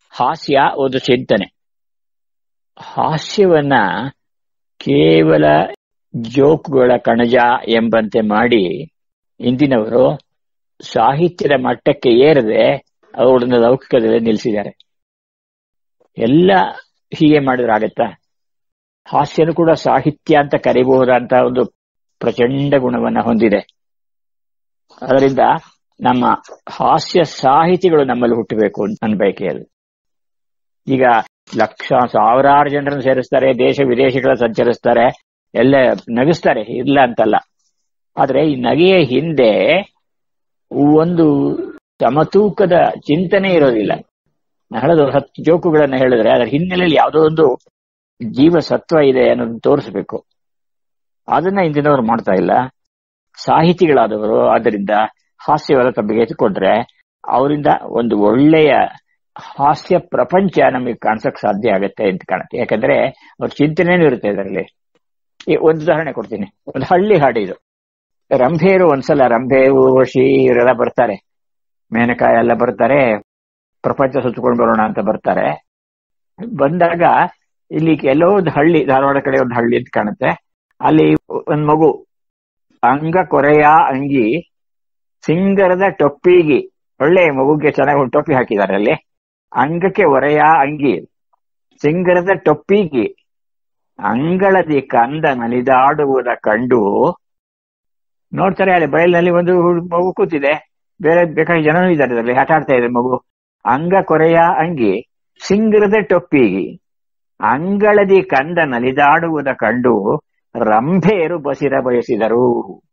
ಹಾಸ್ಯ ಒಂದು ಚಿಂತನೆ ಹಾಸ್ಯವನ್ನ ಕೇವಲ ಜೋಕ್ಗಳ ಕಣಜ ಎಂಬಂತೆ ಮಾಡಿ ಇಂದಿನವರು ಸಾಹಿತ್ಯದ ಮಟ್ಟಕ್ಕೆ ಏರದೆ ಅವುಗಳನ್ನ ಲೌಕಿಕದಲ್ಲಿ ನಿಲ್ಲಿಸಿದ್ದಾರೆ ಎಲ್ಲ ಹೀಗೆ ಮಾಡಿದ್ರೆ ಆಗತ್ತಾ ಹಾಸ್ಯನು ಕೂಡ ಸಾಹಿತ್ಯ ಅಂತ ಕರಿಬಹುದಂತ ಒಂದು ಪ್ರಚಂಡ ಗುಣವನ್ನ ಹೊಂದಿದೆ ಅದರಿಂದ ನಮ್ಮ ಹಾಸ್ಯ ಸಾಹಿತಿಗಳು ನಮ್ಮಲ್ಲಿ ಹುಟ್ಟಬೇಕು ನನ್ನ ಬಯಕೆಯಲ್ಲಿ ಈಗ ಲಕ್ಷ ಸಾವಿರಾರು ಜನರನ್ನು ಸೇರಿಸ್ತಾರೆ ದೇಶ ವಿದೇಶಗಳ ಸಂಚರಿಸ್ತಾರೆ ಎಲ್ಲ ನಗಿಸ್ತಾರೆ ಇಲ್ಲ ಅಂತಲ್ಲ ಆದ್ರೆ ಈ ನಗೆಯ ಹಿಂದೆ ಒಂದು ಸಮತೂಕದ ಚಿಂತನೆ ಇರೋದಿಲ್ಲ ಹೇಳೋದು ಹತ್ತು ಜೋಕುಗಳನ್ನ ಹೇಳಿದ್ರೆ ಅದರ ಹಿನ್ನೆಲೆಯಲ್ಲಿ ಯಾವುದೋ ಒಂದು ಜೀವ ಸತ್ವ ಇದೆ ಅನ್ನೋದನ್ನ ತೋರಿಸ್ಬೇಕು ಅದನ್ನ ಇಂದಿನವರು ಮಾಡ್ತಾ ಇಲ್ಲ ಸಾಹಿತಿಗಳಾದವರು ಆದ್ದರಿಂದ ಹಾಸ್ಯವೆಲ್ಲ ತಮಗೆ ಎತ್ಕೊಂಡ್ರೆ ಅವರಿಂದ ಒಂದು ಒಳ್ಳೆಯ ಹಾಸ್ಯ ಪ್ರಪಂಚ ನಮಗೆ ಕಾಣಿಸಕ್ ಸಾಧ್ಯ ಆಗತ್ತೆ ಅಂತ ಕಾಣುತ್ತೆ ಯಾಕಂದ್ರೆ ಅವ್ರ ಚಿಂತನೆನೂ ಇರುತ್ತೆ ಇದರಲ್ಲಿ ಒಂದು ಉದಾಹರಣೆ ಕೊಡ್ತೀನಿ ಒಂದು ಹಳ್ಳಿ ಹಾಡು ಇದು ರಂಭೆಯರು ಒಂದ್ಸಲ ರಂಭೆ ಊರ್ವಶಿ ಇವರೆಲ್ಲ ಬರ್ತಾರೆ ಮೇನಕಾಯಿ ಎಲ್ಲ ಬರ್ತಾರೆ ಪ್ರಪಂಚ ಸುತ್ತಕೊಂಡು ಬರೋಣ ಅಂತ ಬರ್ತಾರೆ ಬಂದಾಗ ಇಲ್ಲಿ ಎಲ್ಲೋ ಒಂದು ಹಳ್ಳಿ ಧಾರವಾಡ ಕಡೆ ಒಂದು ಹಳ್ಳಿ ಅಂತ ಕಾಣುತ್ತೆ ಅಲ್ಲಿ ಒಂದ್ ಮಗು ಅಂಗ ಕೊರೆಯ ಅಂಗಿ ಸಿಂಗರದ ಟೊಪ್ಪಿಗಿ ಒಳ್ಳೆ ಮಗುಗೆ ಚೆನ್ನಾಗಿ ಒಂದು ಟೊಪ್ಪಿ ಹಾಕಿದ್ದಾರೆ ಅಲ್ಲಿ ಅಂಗಕ್ಕೆ ಒರೆಯ ಅಂಗಿ ಸಿಂಗರದ ಟೊಪ್ಪಿಗಿ ಅಂಗಳದಿ ಕಂದ ನಲಿದಾಡುವುದ ಕಂಡು ನೋಡ್ತಾರೆ ಅಲ್ಲಿ ಬಯಲಿನಲ್ಲಿ ಒಂದು ಮಗು ಕೂತಿದೆ ಬೇರೆ ಬೇಕಾಗಿ ಜನನೂ ಇದ್ದಾರೆ ಅದರಲ್ಲಿ ಆಟ ಆಡ್ತಾ ಇದೆ ಮಗು ಅಂಗ ಕೊರೆಯ ಅಂಗಿ ಸಿಂಗರದ ಟೊಪ್ಪಿಗಿ ಅಂಗಳದಿ ಕಂದ ನಲಿದಾಡುವುದ ಕಂಡು ರಂಭೆಯರು ಬಸಿರ ಬಯಸಿದರು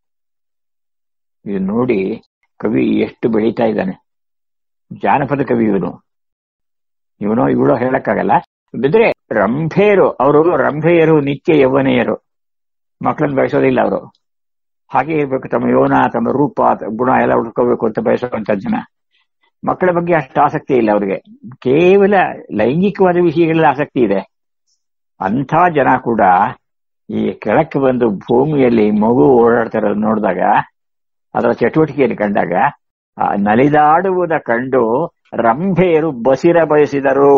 ಇದು ನೋಡಿ ಕವಿ ಎಷ್ಟು ಬೆಳೀತಾ ಇದ್ದಾನೆ ಜಾನಪದ ಕವಿ ಇವನು ಇವನೋ ಇವಳೋ ಹೇಳಕ್ಕಾಗಲ್ಲ ಬಿದ್ರೆ ರಂಭೆಯರು ಅವರು ರಂಭೆಯರು ನಿತ್ಯ ಯೌವನೆಯರು ಮಕ್ಕಳನ್ನ ಬಯಸೋದಿಲ್ಲ ಅವರು ಹಾಗೆ ಇರ್ಬೇಕು ತಮ್ಮ ಯೋನ ತಮ್ಮ ರೂಪ ಗುಣ ಎಲ್ಲ ಉಳ್ಕೋಬೇಕು ಅಂತ ಬಯಸುವಂತ ಜನ ಮಕ್ಕಳ ಬಗ್ಗೆ ಅಷ್ಟು ಆಸಕ್ತಿ ಇಲ್ಲ ಅವ್ರಿಗೆ ಕೇವಲ ಲೈಂಗಿಕವಾದ ವಿಷಯಗಳಲ್ಲಿ ಆಸಕ್ತಿ ಇದೆ ಅಂಥ ಜನ ಕೂಡ ಈ ಕೆಳಕ್ಕೆ ಬಂದು ಭೂಮಿಯಲ್ಲಿ ಮಗು ಓಡಾಡ್ತಾ ಇರೋದು ನೋಡಿದಾಗ ಅದರ ಚಟುವಟಿಕೆಯನ್ನು ಕಂಡಾಗ ಆ ನಲಿದಾಡುವುದ ಕಂಡು ರಂಭೆಯರು ಬಸಿರ ಬಯಸಿದರು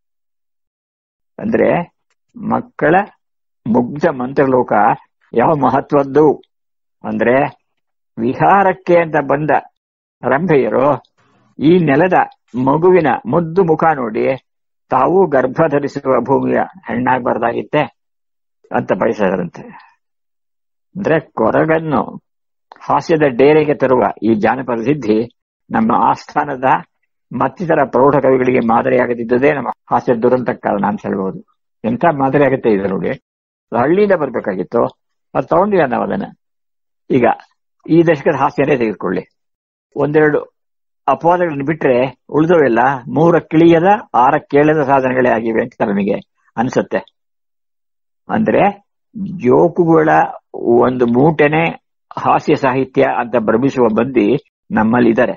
ಅಂದ್ರೆ ಮಕ್ಕಳ ಮುಗ್ಧ ಮಂತ್ರಲೋಕ ಯಾವ ಮಹತ್ವದ್ದು ಅಂದ್ರೆ ವಿಹಾರಕ್ಕೆ ಅಂತ ಬಂದ ರಂಭೆಯರು ಈ ನೆಲದ ಮಗುವಿನ ಮುದ್ದು ಮುಖ ನೋಡಿ ತಾವು ಗರ್ಭ ಧರಿಸಿರುವ ಭೂಮಿಯ ಹೆಣ್ಣಾಗಬಾರ್ದಾಗಿತ್ತೆ ಅಂತ ಬಯಸಿದರಂತೆ ಅಂದ್ರೆ ಕೊರಗನ್ನು ಹಾಸ್ಯದ ಡೇರೆಗೆ ತರುವ ಈ ಜಾನಪದ ಸಿದ್ಧಿ ನಮ್ಮ ಆಸ್ಥಾನದ ಮತ್ತಿತರ ಪ್ರೌಢ ಕವಿಗಳಿಗೆ ಮಾದರಿಯಾಗದಿದ್ದುದೇ ನಮ್ಮ ಹಾಸ್ಯ ದುರಂತ ಕಾರಣ ಅಂತ ಹೇಳ್ಬಹುದು ಎಂತ ಮಾದರಿ ಆಗುತ್ತೆ ಇದು ನೋಡಿ ಹಳ್ಳಿಯಿಂದ ಬರ್ಬೇಕಾಗಿತ್ತು ಅದು ತಗೊಂಡಿಲ್ಲ ನಾವು ಅದನ್ನ ಈಗ ಈ ದಶಕದ ಹಾಸ್ಯನೇ ತೆಗೆದುಕೊಳ್ಳಿ ಒಂದೆರಡು ಅಪವಾದಗಳನ್ನು ಬಿಟ್ರೆ ಉಳಿದವೆಲ್ಲ ಮೂರ ಕಿಳಿಯದ ಆರ ಕೇಳದ ಸಾಧನೆಗಳೇ ಆಗಿವೆ ಅಂತ ನಮಗೆ ಅನ್ಸುತ್ತೆ ಅಂದ್ರೆ ಜೋಕುಗಳ ಒಂದು ಮೂಟೆನೆ ಹಾಸ್ಯ ಸಾಹಿತ್ಯ ಅಂತ ಭ್ರಮಿಸುವ ಮಂದಿ ನಮ್ಮಲ್ಲಿ ಇದ್ದಾರೆ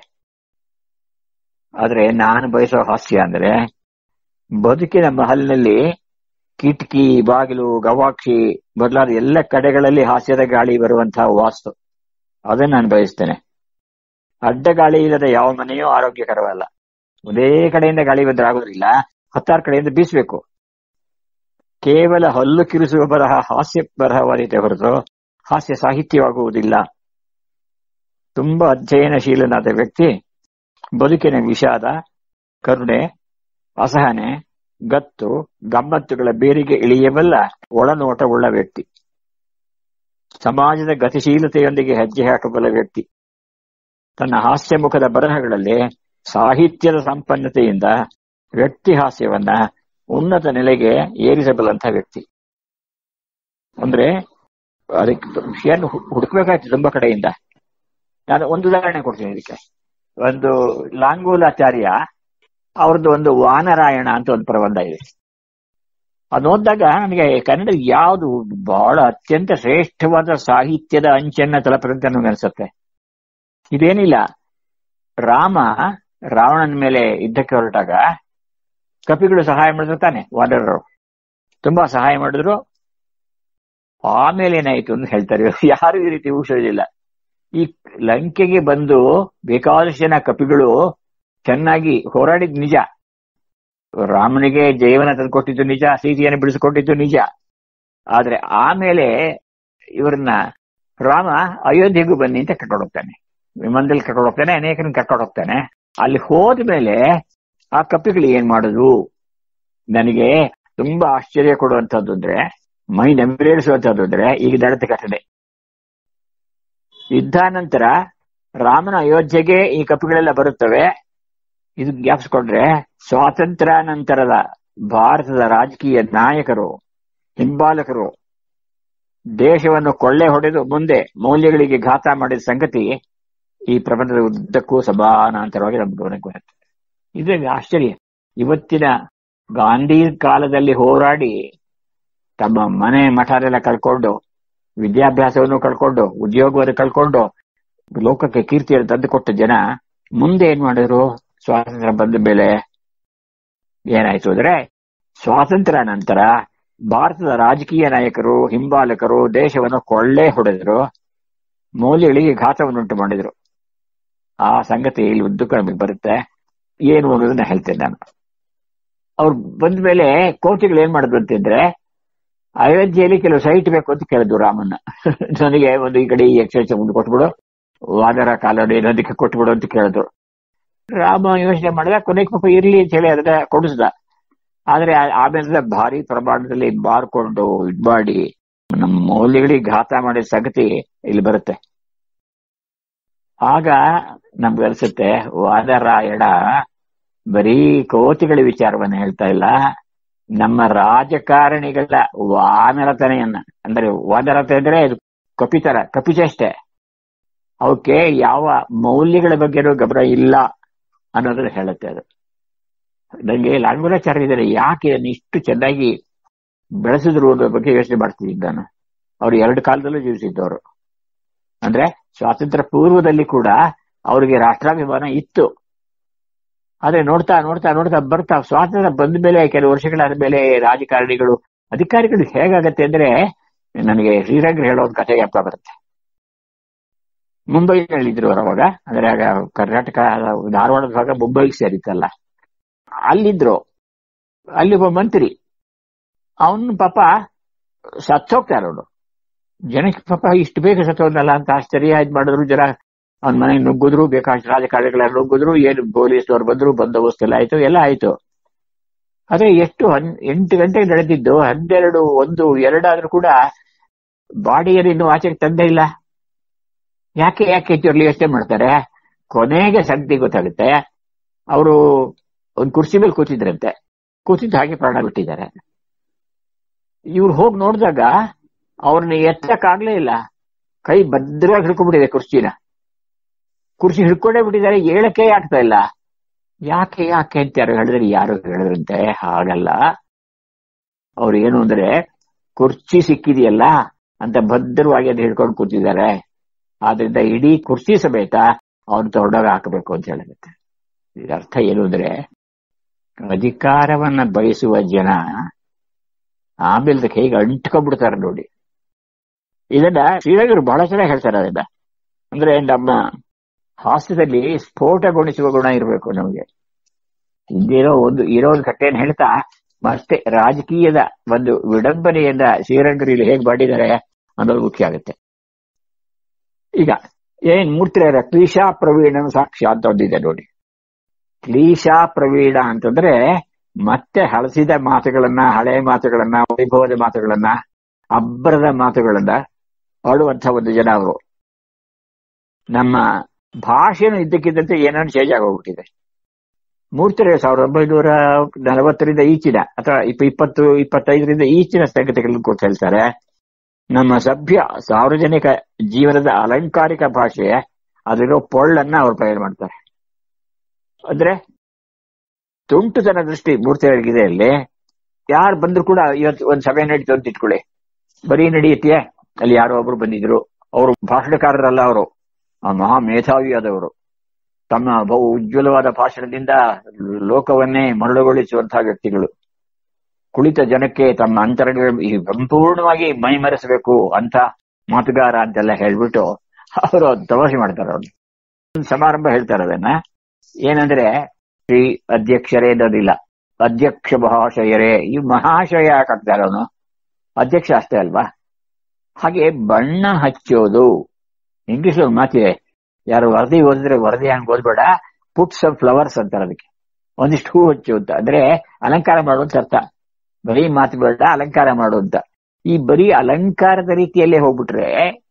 ಆದ್ರೆ ನಾನು ಬಯಸೋ ಹಾಸ್ಯ ಅಂದ್ರೆ ಬದುಕಿನ ಮಹಲ್ನಲ್ಲಿ ಕಿಟಕಿ ಬಾಗಿಲು ಗವಾಕ್ಷಿ ಮೊದಲಾದ ಎಲ್ಲ ಕಡೆಗಳಲ್ಲಿ ಹಾಸ್ಯದ ಗಾಳಿ ಬರುವಂತಹ ವಾಸ್ತು ಅದನ್ನ ನಾನು ಬಯಸ್ತೇನೆ ಅಡ್ಡ ಗಾಳಿ ಇಲ್ಲದ ಯಾವ ಮನೆಯೂ ಆರೋಗ್ಯಕರವಲ್ಲ ಒಂದೇ ಕಡೆಯಿಂದ ಗಾಳಿ ಬಂದ್ರೆ ಆಗೋದಿಲ್ಲ ಹತ್ತಾರು ಕಡೆಯಿಂದ ಬೀಸಬೇಕು ಕೇವಲ ಹಲ್ಲು ಕಿರಿಸುವ ಬರಹ ಹಾಸ್ಯ ಬರಹವಾದೀತೆ ಹೊರತು ಹಾಸ್ಯ ಸಾಹಿತ್ಯವಾಗುವುದಿಲ್ಲ ತುಂಬಾ ಅಧ್ಯಯನಶೀಲನಾದ ವ್ಯಕ್ತಿ ಬದುಕಿನ ವಿಷಾದ ಕರುಣೆ ಅಸಹನೆ ಗತ್ತು ಗಮ್ಮತ್ತುಗಳ ಬೇರಿಗೆ ಇಳಿಯಬಲ್ಲ ಒಳನೋಟವುಳ್ಳ ವ್ಯಕ್ತಿ ಸಮಾಜದ ಗತಿಶೀಲತೆಯೊಂದಿಗೆ ಹೆಜ್ಜೆ ಹಾಕಬಲ್ಲ ವ್ಯಕ್ತಿ ತನ್ನ ಹಾಸ್ಯ ಮುಖದ ಬರಹಗಳಲ್ಲಿ ಸಾಹಿತ್ಯದ ಸಂಪನ್ನತೆಯಿಂದ ವ್ಯಕ್ತಿ ಹಾಸ್ಯವನ್ನ ಉನ್ನತ ನೆಲೆಗೆ ಏರಿಸಬಲ್ಲಂತ ವ್ಯಕ್ತಿ ಅಂದ್ರೆ ಅದಕ್ಕೆ ವಿಷಯವನ್ನು ಹುಡುಕ್ಬೇಕಾಯ್ತು ತುಂಬಾ ಕಡೆಯಿಂದ ನಾನು ಒಂದು ಉದಾಹರಣೆ ಕೊಡ್ತೀನಿ ಇದಕ್ಕೆ ಒಂದು ಲಾಂಗೂಲಾಚಾರ್ಯ ಅವ್ರದ್ದು ಒಂದು ವಾನರಾಯಣ ಅಂತ ಒಂದು ಪ್ರಬಂಧ ಇದೆ ಅದು ಓದಿದಾಗ ನನಗೆ ಕನ್ನಡ ಯಾವುದು ಬಹಳ ಅತ್ಯಂತ ಶ್ರೇಷ್ಠವಾದ ಸಾಹಿತ್ಯದ ಅಂಚನ್ನ ತಲುಪದಂತೆ ನನಗೆ ಅನ್ಸುತ್ತೆ ಇದೇನಿಲ್ಲ ರಾಮ ರಾವಣನ ಮೇಲೆ ಯುದ್ಧಕ್ಕೆ ಹೊರಟಾಗ ಕಪಿಗಳು ಸಹಾಯ ಮಾಡಿದ್ರು ತಾನೆ ವಾನರರು ತುಂಬಾ ಸಹಾಯ ಮಾಡಿದ್ರು ಆಮೇಲೆ ಏನಾಯ್ತು ಅಂತ ಹೇಳ್ತಾರೆ ಯಾರು ಈ ರೀತಿ ಊಹಿಸೋದಿಲ್ಲ ಈ ಲಂಕೆಗೆ ಬಂದು ಬೇಕಾದಷ್ಟು ಜನ ಕಪಿಗಳು ಚೆನ್ನಾಗಿ ಹೋರಾಡಿದ್ ನಿಜ ರಾಮನಿಗೆ ಜೀವನ ತಂದುಕೊಟ್ಟಿದ್ದು ನಿಜ ಸೀತೆಯನ್ನು ಬಿಡಿಸಿಕೊಟ್ಟಿದ್ದು ನಿಜ ಆದ್ರೆ ಆಮೇಲೆ ಇವ್ರನ್ನ ರಾಮ ಅಯೋಧ್ಯೆಗೂ ಬನ್ನಿ ಅಂತ ಕರ್ಕೊಂಡು ಹೋಗ್ತಾನೆ ವಿಮಾನದಲ್ಲಿ ಕರ್ಕೊಂಡು ಹೋಗ್ತಾನೆ ಅನೇಕರನ್ನ ಕರ್ಕೊಂಡು ಹೋಗ್ತಾನೆ ಅಲ್ಲಿ ಹೋದ್ಮೇಲೆ ಆ ಕಪಿಗಳು ಏನ್ ಮಾಡುದು ನನಗೆ ತುಂಬಾ ಆಶ್ಚರ್ಯ ಕೊಡುವಂತದ್ದು ಅಂದ್ರೆ ಮೈ ನಂಬಿರೇಳಿಸುವಂತದ್ದು ಅಂದ್ರೆ ಈಗ ನಡೆದ ಘಟನೆ ಯುದ್ಧಾನಂತರ ರಾಮನ ಅಯೋಧ್ಯೆಗೆ ಈ ಕಪಿಗಳೆಲ್ಲ ಬರುತ್ತವೆ ಇದು ಜ್ಞಾಪಿಸ್ಕೊಂಡ್ರೆ ಸ್ವಾತಂತ್ರ್ಯಾನಂತರದ ಭಾರತದ ರಾಜಕೀಯ ನಾಯಕರು ಹಿಂಬಾಲಕರು ದೇಶವನ್ನು ಕೊಳ್ಳೆ ಹೊಡೆದು ಮುಂದೆ ಮೌಲ್ಯಗಳಿಗೆ ಘಾತ ಮಾಡಿದ ಸಂಗತಿ ಈ ಪ್ರಪಂಚದ ಉದ್ದಕ್ಕೂ ಸಮಾನಾಂತರವಾಗಿ ನಮ್ಮ ಗಮನಕ್ಕೆ ಬರುತ್ತೆ ಇದು ಆಶ್ಚರ್ಯ ಇವತ್ತಿನ ಗಾಂಧಿ ಕಾಲದಲ್ಲಿ ಹೋರಾಡಿ ತಮ್ಮ ಮನೆ ಮಠರೆಲ್ಲ ಕಳ್ಕೊಂಡು ವಿದ್ಯಾಭ್ಯಾಸವನ್ನು ಕಳ್ಕೊಂಡು ಉದ್ಯೋಗವನ್ನು ಕಳ್ಕೊಂಡು ಲೋಕಕ್ಕೆ ಕೀರ್ತಿಯನ್ನು ತಂದುಕೊಟ್ಟ ಜನ ಮುಂದೆ ಏನ್ ಮಾಡಿದ್ರು ಸ್ವಾತಂತ್ರ್ಯ ಬಂದ ಮೇಲೆ ಏನಾಯ್ತು ಅಂದ್ರೆ ಸ್ವಾತಂತ್ರ್ಯ ನಂತರ ಭಾರತದ ರಾಜಕೀಯ ನಾಯಕರು ಹಿಂಬಾಲಕರು ದೇಶವನ್ನು ಕೊಳ್ಳೆ ಹೊಡೆದ್ರು ಮೌಲ್ಯಗಳಿಗೆ ಘಾತವನ್ನುಂಟು ಮಾಡಿದ್ರು ಆ ಸಂಗತಿ ಇಲ್ಲಿ ಉದ್ದಕ್ಕೂ ನಮಗೆ ಬರುತ್ತೆ ಏನು ಅನ್ನೋದನ್ನ ಹೇಳ್ತೇನೆ ನಾನು ಅವ್ರು ಬಂದ ಮೇಲೆ ಕೋಟಿಗಳು ಏನ್ ಮಾಡಿದ್ರು ಅಂತಂದ್ರೆ ಅಯೋಧ್ಯೆಯಲ್ಲಿ ಕೆಲವು ಸೈಟ್ ಬೇಕು ಅಂತ ಕೇಳಿದ್ರು ರಾಮನ್ನ ನನಗೆ ಒಂದು ಈ ಕಡೆ ಈ ಎಕ್ಸೈಸ್ ಮುಂದೆ ಕೊಟ್ಬಿಡು ವಾದರ ಕಾಲೋಡಿ ನದಿಗೆ ಕೊಟ್ಬಿಡು ಅಂತ ಕೇಳಿದ್ರು ರಾಮ ಯೋಚನೆ ಮಾಡಿದ ಕೊನೆಗೆ ಪಾಪ ಇರ್ಲಿ ಅಂತ ಹೇಳಿ ಅದನ್ನ ಕೊಡಿಸ್ದ ಆದ್ರೆ ಆಮೇಲೆ ಭಾರಿ ಪ್ರಮಾಣದಲ್ಲಿ ಬಾರ್ಕೊಂಡು ಇದ್ ಮಾಡಿ ನಮ್ಮ ಮೌಲ್ಯಗಳಿಗೆ ಘಾತ ಮಾಡಿದ ಸಂಗತಿ ಇಲ್ಲಿ ಬರುತ್ತೆ ಆಗ ನಮ್ಗೆ ಅನ್ಸುತ್ತೆ ವಾದರಾಯಣ ಬರೀ ಕೋತಿಗಳ ವಿಚಾರವನ್ನ ಹೇಳ್ತಾ ಇಲ್ಲ ನಮ್ಮ ರಾಜಕಾರಣಿಗಳ ವಾನರತನೆಯನ್ನ ಅಂದ್ರೆ ವಾನರತೆ ಅಂದ್ರೆ ಇದು ಕಪಿತರ ಕಪಿಚೇಷ್ಟೆ ಅವಕ್ಕೆ ಯಾವ ಮೌಲ್ಯಗಳ ಬಗ್ಗೆನೂ ಗಮನ ಇಲ್ಲ ಅನ್ನೋದನ್ನ ಹೇಳುತ್ತೆ ಅದು ನನಗೆ ಲಾಂಗುರಾಚಾರ್ಯ ಇದ್ದಾರೆ ಯಾಕೆ ಅದನ್ನ ಇಷ್ಟು ಚೆನ್ನಾಗಿ ಬೆಳೆಸಿದ್ರು ಅನ್ನೋ ಬಗ್ಗೆ ಯೋಚನೆ ಮಾಡ್ತಿದ್ದೀನಿ ನಾನು ಅವ್ರು ಎರಡು ಕಾಲದಲ್ಲೂ ಜೀವಿಸಿದ್ದವರು ಅಂದ್ರೆ ಸ್ವಾತಂತ್ರ್ಯ ಪೂರ್ವದಲ್ಲಿ ಕೂಡ ಅವರಿಗೆ ರಾಷ್ಟ್ರಾಭಿಮಾನ ಇತ್ತು ಆದ್ರೆ ನೋಡ್ತಾ ನೋಡ್ತಾ ನೋಡ್ತಾ ಬರ್ತಾ ಸ್ವಾತಂತ್ರ್ಯ ಬಂದ ಮೇಲೆ ಕೆಲವು ವರ್ಷಗಳಾದ ಮೇಲೆ ರಾಜಕಾರಣಿಗಳು ಅಧಿಕಾರಿಗಳು ಹೇಗಾಗತ್ತೆ ಅಂದ್ರೆ ನನಗೆ ಶ್ರೀರಂಗ್ರ ಹೇಳೋ ಒಂದು ಕಥೆ ಜ್ಞಾಪಕ ಬರುತ್ತೆ ಮುಂಬೈನಲ್ಲಿದ್ರು ಅವರು ಅವಾಗ ಅಂದ್ರೆ ಆಗ ಕರ್ನಾಟಕ ಧಾರವಾಡದ ಭಾಗ ಮುಂಬೈಗೆ ಸೇರಿತ್ತಲ್ಲ ಅಲ್ಲಿದ್ರು ಅಲ್ಲಿ ಒಬ್ಬ ಮಂತ್ರಿ ಅವನು ಪಾಪ ಸತ್ತೋಗ್ತಾರೆ ಅವನು ಜನಕ್ಕೆ ಪಾಪ ಇಷ್ಟು ಬೇಗ ಸತ್ತೋದ್ನಲ್ಲ ಅಂತ ಆಶ್ಚರ್ಯ ಇದ್ ಮಾಡಿದ್ರು ಜನ ಅವನ ಮನೆಗೆ ನುಗ್ಗಿದ್ರು ಬೇಕಾಷ್ಟು ರಾಜಕಾರಣಿಗಳೆಲ್ಲ ನುಗ್ಗಿದ್ರು ಏನು ಪೊಲೀಸ್ನವ್ರು ಬಂದ್ರು ಬಂದೋಬಸ್ತ್ ಎಲ್ಲ ಆಯ್ತು ಎಲ್ಲ ಆಯ್ತು ಆದ್ರೆ ಎಷ್ಟು ಎಂಟು ಗಂಟೆಗೆ ನಡೆದಿದ್ದು ಹನ್ನೆರಡು ಒಂದು ಎರಡಾದ್ರೂ ಕೂಡ ಬಾಡಿಯನ್ನು ಇನ್ನೂ ಆಚೆಗೆ ತಂದೇ ಇಲ್ಲ ಯಾಕೆ ಯಾಕೆ ಹೆಚ್ಚು ಯೋಚನೆ ಮಾಡ್ತಾರೆ ಕೊನೆಗೆ ಸಂಗತಿ ಗೊತ್ತಾಗುತ್ತೆ ಅವರು ಒಂದು ಕುರ್ಚಿ ಮೇಲೆ ಕೂತಿದ್ರಂತೆ ಕೂತಿದ್ದು ಹಾಗೆ ಪ್ರಾಣ ಬಿಟ್ಟಿದ್ದಾರೆ ಇವ್ರು ಹೋಗಿ ನೋಡಿದಾಗ ಅವ್ರನ್ನ ಎತ್ತಕ್ಕಾಗ್ಲೇ ಇಲ್ಲ ಕೈ ಭದ್ರವಾಗಿ ಹಿಡ್ಕೊಂಡ್ಬಿಟ್ಟಿದೆ ಕುರ್ಚಿನ ಕುರ್ಚಿ ಹಿಡ್ಕೊಂಡೇ ಬಿಟ್ಟಿದ್ದಾರೆ ಏಳಕ್ಕೆ ಆಗ್ತಾ ಇಲ್ಲ ಯಾಕೆ ಯಾಕೆ ಅಂತ ಯಾರು ಹೇಳಿದ್ರೆ ಯಾರು ಹೇಳಿದ್ರಂತೆ ಹಾಗಲ್ಲ ಅವ್ರು ಏನು ಅಂದ್ರೆ ಕುರ್ಚಿ ಸಿಕ್ಕಿದೆಯಲ್ಲ ಅಂತ ಭದ್ರವಾಗಿ ಅದು ಹಿಡ್ಕೊಂಡು ಕೂತಿದ್ದಾರೆ ಆದ್ರಿಂದ ಇಡೀ ಕುರ್ಚಿ ಸಮೇತ ಅವ್ನು ತೊಗೊಂಡೋಗ ಹಾಕಬೇಕು ಅಂತ ಹೇಳಿರುತ್ತೆ ಇದರ ಅರ್ಥ ಏನು ಅಂದ್ರೆ ಅಧಿಕಾರವನ್ನ ಬಯಸುವ ಜನ ಆಮೇಲೆ ಹೇಗೆ ಅಂಟ್ಕೊಂಡ್ಬಿಡ್ತಾರೆ ನೋಡಿ ಇದನ್ನ ಶ್ರೀರಂಗರು ಬಹಳ ಚೆನ್ನಾಗಿ ಹೇಳ್ತಾರೆ ಅದನ್ನ ಅಂದ್ರೆ ನಮ್ಮ ಹಾಸ್ಯದಲ್ಲಿ ಸ್ಫೋಟಗೊಳಿಸುವ ಗುಣ ಇರಬೇಕು ನಮಗೆ ಹಿಂದಿರೋ ಒಂದು ಇರೋ ಒಂದು ಕಥೆಯನ್ನು ಹೇಳ್ತಾ ಮತ್ತೆ ರಾಜಕೀಯದ ಒಂದು ವಿಡಂಬನೆಯನ್ನ ಶ್ರೀರಂಗರು ಇಲ್ಲಿ ಹೇಗೆ ಮಾಡಿದ್ದಾರೆ ಅನ್ನೋದು ಮುಖ್ಯ ಆಗುತ್ತೆ ಈಗ ಏನ್ ಮೂರ್ತಿರ ಕ್ಲೀಶಾ ಪ್ರವೀಣ ಸಾಕ್ಷಾತ್ ಒಂದಿದೆ ನೋಡಿ ಕ್ಲೀಶಾ ಪ್ರವೀಣ ಅಂತಂದ್ರೆ ಮತ್ತೆ ಹಳಸಿದ ಮಾತುಗಳನ್ನ ಹಳೆ ಮಾತುಗಳನ್ನ ವೈಭವದ ಮಾತುಗಳನ್ನ ಅಬ್ಬರದ ಮಾತುಗಳನ್ನ ಆಡುವಂತ ಒಂದು ಜನ ಅವರು ನಮ್ಮ ಭಾಷೆನೂ ಇದ್ದಕ್ಕಿದ್ದಂತೆ ಏನೇನು ಚೇಂಜ್ ಆಗೋಗ್ಬಿಟ್ಟಿದೆ ಮೂರ್ತಿರೇ ಸಾವಿರದ ಒಂಬೈನೂರ ನಲವತ್ತರಿಂದ ಈಚಿನ ಅಥವಾ ಇಪ್ಪ ಇಪ್ಪತ್ತು ಇಪ್ಪತ್ತೈದರಿಂದ ಈಚಿನ ಸಂಗತಿಗಳನ್ನು ಕೊಟ್ಟು ಹೇಳ್ತಾರೆ ನಮ್ಮ ಸಭ್ಯ ಸಾರ್ವಜನಿಕ ಜೀವನದ ಅಲಂಕಾರಿಕ ಭಾಷೆ ಅದರಿರೋ ಪೊಳ್ಳನ್ನ ಅವ್ರು ಪ್ರಯೋಗ ಮಾಡ್ತಾರೆ ಅಂದ್ರೆ ತುಂಟುತನ ದೃಷ್ಟಿ ಮೂರ್ತಿಗಳಿಗಿದೆ ಅಲ್ಲಿ ಯಾರು ಬಂದ್ರು ಕೂಡ ಇವತ್ತು ಒಂದು ಸಭೆ ನಡೀತು ಅಂತ ಇಟ್ಕೊಳ್ಳಿ ಬರೀ ನಡೆಯುತ್ತೆ ಅಲ್ಲಿ ಯಾರೋ ಒಬ್ರು ಬಂದಿದ್ರು ಅವರು ಭಾಷಣಕಾರರಲ್ಲ ಅವರು ಆ ಮಹಾ ಮೇಧಾವಿ ಆದವರು ತಮ್ಮ ಬಹು ಉಜ್ವಲವಾದ ಭಾಷಣದಿಂದ ಲೋಕವನ್ನೇ ಮರಳುಗೊಳಿಸುವಂತಹ ವ್ಯಕ್ತಿಗಳು ಕುಳಿತ ಜನಕ್ಕೆ ತಮ್ಮ ಅಂತರಂಗ ಸಂಪೂರ್ಣವಾಗಿ ಮೈಮರೆಸಬೇಕು ಅಂತ ಮಾತುಗಾರ ಅಂತೆಲ್ಲ ಹೇಳ್ಬಿಟ್ಟು ಅವರು ತಮಾಷೆ ಮಾಡ್ತಾರೆ ಅವ್ರು ಸಮಾರಂಭ ಹೇಳ್ತಾರೆ ಅದನ್ನ ಏನಂದ್ರೆ ಶ್ರೀ ಅಧ್ಯಕ್ಷರೇ ಅನ್ನೋದಿಲ್ಲ ಅಧ್ಯಕ್ಷ ಮಹಾಶಯರೇ ಈ ಮಹಾಶಯ ಹಾಕ್ತಾರೆ ಅವನು ಅಧ್ಯಕ್ಷ ಅಷ್ಟೇ ಅಲ್ವಾ ಹಾಗೆ ಬಣ್ಣ ಹಚ್ಚೋದು ಇಂಗ್ಲಿಷ್ ಒಂದು ಮಾತಿದೆ ಯಾರು ವರದಿ ಓದಿದ್ರೆ ವರದಿ ಹಂಗೆ ಓದ್ಬೇಡ ಪುಟ್ಸ್ ಆಫ್ ಫ್ಲವರ್ಸ್ ಅಂತಾರೆ ಅದಕ್ಕೆ ಒಂದಿಷ್ಟು ಹೂ ಹಚ್ಚು ಅಂತ ಅಂದ್ರೆ ಅಲಂಕಾರ ಮಾಡುವಂತ ಅರ್ಥ ಬರೀ ಮಾತು ಬೇಡ ಅಲಂಕಾರ ಮಾಡು ಅಂತ ಈ ಬರೀ ಅಲಂಕಾರದ ರೀತಿಯಲ್ಲೇ ಹೋಗ್ಬಿಟ್ರೆ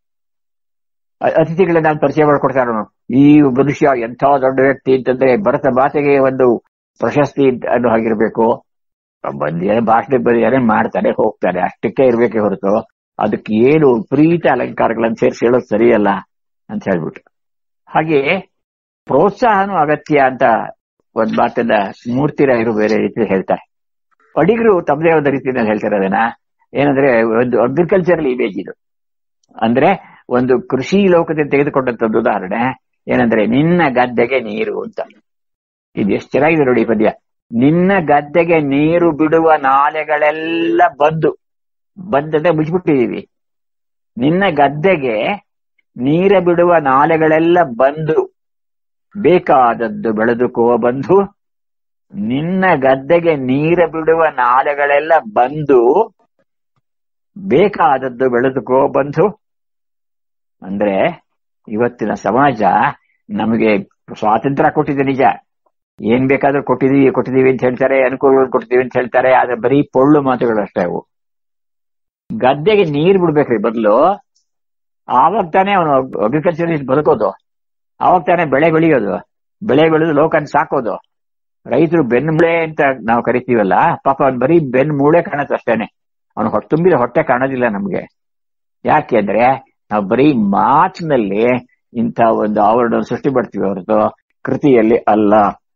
ಅ- ಅತಿಥಿಗಳನ್ನ ನಾನು ಪರಿಚಯ ಮಾಡ್ಕೊಡ್ತಾರೆ ಅವನು ಈ ಮನುಷ್ಯ ಎಂಥ ದೊಡ್ಡ ವ್ಯಕ್ತಿ ಅಂತಂದ್ರೆ ಭರತ ಭಾಷೆಗೆ ಒಂದು ಪ್ರಶಸ್ತಿ ಅನ್ನೋ ಹಾಗಿರ್ಬೇಕು ಬಂದಿದ್ದಾರೆ ಭಾಷಣ ಬರೆದಿದ್ದಾರೆ ಮಾಡ್ತಾರೆ ಹೋಗ್ತಾರೆ ಅಷ್ಟಕ್ಕೆ ಇರ್ಬೇಕೆ ಹೊರತು ಅದಕ್ಕೆ ಏನು ವಿಪರೀತ ಅಲಂಕಾರಗಳನ್ನು ಸೇರಿಸಿ ಹೇಳೋದು ಸರಿಯಲ್ಲ ಅಂತ ಹೇಳ್ಬಿಟ್ಟು ಹಾಗೆ ಪ್ರೋತ್ಸಾಹನೂ ಅಗತ್ಯ ಅಂತ ಒಂದ್ ಮಾತನ್ನ ಮೂರ್ತಿರಾಯರು ಬೇರೆ ರೀತಿ ಹೇಳ್ತಾರೆ ಅಡಿಗರು ತಮ್ಮದೇ ಒಂದು ರೀತಿಯಲ್ಲಿ ಹೇಳ್ತಾರೆ ಅದನ್ನ ಏನಂದ್ರೆ ಒಂದು ಅಗ್ರಿಕಲ್ಚರಲ್ ಇಮೇಜ್ ಇದು ಅಂದ್ರೆ ಒಂದು ಕೃಷಿ ಲೋಕದಿಂದ ತೆಗೆದುಕೊಂಡಂತದ್ದು ಉದಾಹರಣೆ ಏನಂದ್ರೆ ನಿನ್ನ ಗದ್ದೆಗೆ ನೀರು ಅಂತ ಇದು ಎಷ್ಟು ಚೆನ್ನಾಗಿದೆ ನೋಡಿ ಈ ಪದ್ಯ ನಿನ್ನ ಗದ್ದೆಗೆ ನೀರು ಬಿಡುವ ನಾಲೆಗಳೆಲ್ಲ ಬಂದು ಬಂದಂದ್ರೆ ಮುಚ್ಚಿಬಿಟ್ಟಿದೀವಿ ನಿನ್ನ ಗದ್ದೆಗೆ ನೀರ ಬಿಡುವ ನಾಲೆಗಳೆಲ್ಲ ಬಂದು ಬೇಕಾದದ್ದು ಬೆಳೆದುಕೋ ಬಂಧು ನಿನ್ನ ಗದ್ದೆಗೆ ನೀರ ಬಿಡುವ ನಾಲೆಗಳೆಲ್ಲ ಬಂದು ಬೇಕಾದದ್ದು ಬೆಳೆದುಕೋ ಬಂಧು ಅಂದ್ರೆ ಇವತ್ತಿನ ಸಮಾಜ ನಮಗೆ ಸ್ವಾತಂತ್ರ್ಯ ಕೊಟ್ಟಿದೆ ನಿಜ ಏನ್ ಬೇಕಾದ್ರೂ ಕೊಟ್ಟಿದೀವಿ ಕೊಟ್ಟಿದೀವಿ ಅಂತ ಹೇಳ್ತಾರೆ ಅನುಕೂಲಗಳು ಕೊಟ್ಟಿದೀವಿ ಅಂತ ಹೇಳ್ತಾರೆ ಆದ್ರೆ ಬರೀ ಪೊಳ್ಳು ಮಾತುಗಳು ಅಷ್ಟೇ ಅವು ಗದ್ದೆಗೆ ನೀರ್ ಬಿಡ್ಬೇಕ್ರಿ ಬದಲು ಆವಾಗ ತಾನೇ ಅವನು ಅಗ್ರಿಕಲ್ಚರ್ ಬದುಕೋದು ಆವಾಗ ತಾನೇ ಬೆಳೆ ಬೆಳೆಯೋದು ಬೆಳೆ ಬೆಳೆದು ಲೋಕನ್ ಸಾಕೋದು ರೈತರು ಬೆನ್ಮೂಳೆ ಅಂತ ನಾವು ಕರಿತೀವಲ್ಲ ಪಾಪ ಅವ್ನು ಬರೀ ಬೆನ್ ಮೂಳೆ ಕಾಣುತ್ತೆ ಅಷ್ಟೇನೆ ಅವನು ಹೊಟ್ಟೆ ತುಂಬಿದ ಹೊಟ್ಟೆ ಕಾಣೋದಿಲ್ಲ ನಮ್ಗೆ ಯಾಕೆ ಅಂದ್ರೆ ನಾವು ಬರೀ ಮಾತಿನಲ್ಲಿ ಇಂಥ ಒಂದು ಆವರಣ ಸೃಷ್ಟಿ ಮಾಡ್ತೀವಿ ಹೊರತು ಕೃತಿಯಲ್ಲಿ ಅಲ್ಲ